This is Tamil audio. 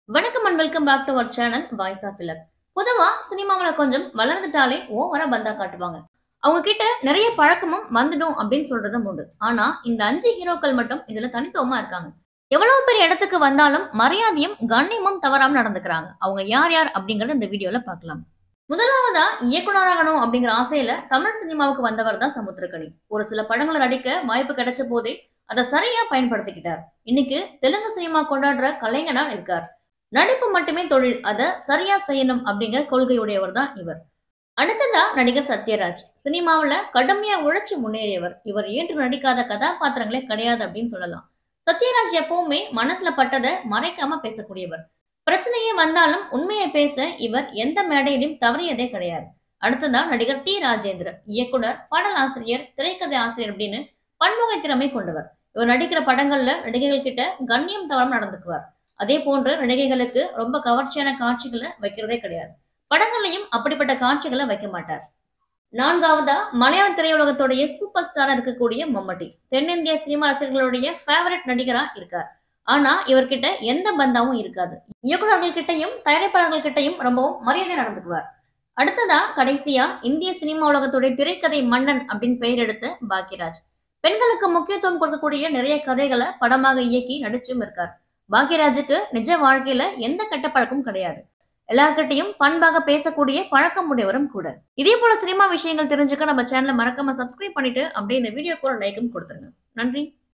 வணக்கம் and welcome back to our channel voice of பிலர் பொதுவா சினிமாவுல கொஞ்சம் வளர்ந்துட்டாலே ஓவரா பந்தா காட்டுவாங்க அவங்க கிட்ட நிறைய பழக்கமும் வந்துடும் அப்படின்னு சொல்றதும் உண்டு ஆனா இந்த அஞ்சு ஹீரோக்கள் மட்டும் இதுல தனித்துவமா இருக்காங்க எவ்வளவு பெரிய இடத்துக்கு வந்தாலும் மரியாதையும் கண்ணியமும் தவறாம நடந்துக்கிறாங்க அவங்க யார் யார் அப்படிங்கறத இந்த வீடியோல பார்க்கலாம் முதலாவதா இயக்குனராகணும் அப்படிங்கிற ஆசையில தமிழ் சினிமாவுக்கு வந்தவர் தான் சமுத்திரக்கனி ஒரு சில படங்களை நடிக்க வாய்ப்பு கிடைச்ச போதே அதை சரியா பயன்படுத்திக்கிட்டார் இன்னைக்கு தெலுங்கு சினிமா கொண்டாடுற கலைஞனா இருக்கார் நடிப்பு மட்டுமே தொழில் அதை சரியா செய்யணும் அப்படிங்கிற கொள்கையுடையவர் தான் இவர் அடுத்ததா நடிகர் சத்யராஜ் சினிமாவுல கடுமையா உழைச்சு முன்னேறியவர் இவர் ஏற்று நடிக்காத கதாபாத்திரங்களே கிடையாது அப்படின்னு சொல்லலாம் சத்யராஜ் எப்பவுமே மனசுல பட்டதை மறைக்காம பேசக்கூடியவர் பிரச்சனையே வந்தாலும் உண்மையை பேச இவர் எந்த மேடையிலும் தவறியதே கிடையாது அடுத்ததா நடிகர் டி ராஜேந்திரன் இயக்குனர் பாடல் ஆசிரியர் திரைக்கதை ஆசிரியர் அப்படின்னு பன்முக திறமை கொண்டவர் இவர் நடிக்கிற படங்கள்ல நடிகைகள் கிட்ட கண்ணியம் தவறாம நடந்துக்குவார் அதே போன்று நடிகைகளுக்கு ரொம்ப கவர்ச்சியான காட்சிகளை வைக்கிறதே கிடையாது படங்கள்லையும் அப்படிப்பட்ட காட்சிகளை வைக்க மாட்டார் நான்காவதா மலையாள திரையுலகத்துடைய சூப்பர் ஸ்டாரா இருக்கக்கூடிய மம்மட்டி தென்னிந்திய சினிமா ரசிகர்களுடைய ஃபேவரட் நடிகரா இருக்கார் ஆனா இவர்கிட்ட எந்த பந்தாவும் இருக்காது இயக்குநர்கள் கிட்டையும் தயாரிப்பாளர்கள் கிட்டையும் ரொம்பவும் மரியாதை நடந்துக்குவார் அடுத்ததா கடைசியா இந்திய சினிமா உலகத்துடைய திரைக்கதை மன்னன் அப்படின்னு பெயர் எடுத்த பாக்யராஜ் பெண்களுக்கு முக்கியத்துவம் கொடுக்கக்கூடிய நிறைய கதைகளை படமாக இயக்கி நடிச்சும் இருக்கார் பாக்யராஜுக்கு நிஜ வாழ்க்கையில எந்த கெட்ட பழக்கமும் கிடையாது எல்லார்கிட்டையும் பண்பாக பேசக்கூடிய பழக்கம் உடையவரும் கூட இதே போல சினிமா விஷயங்கள் தெரிஞ்சுக்க நம்ம சேனலை மறக்காம சப்ஸ்கிரைப் பண்ணிட்டு அப்படியே இந்த வீடியோக்கு ஒரு லைக்கும் கொடுத்துருங்க நன்றி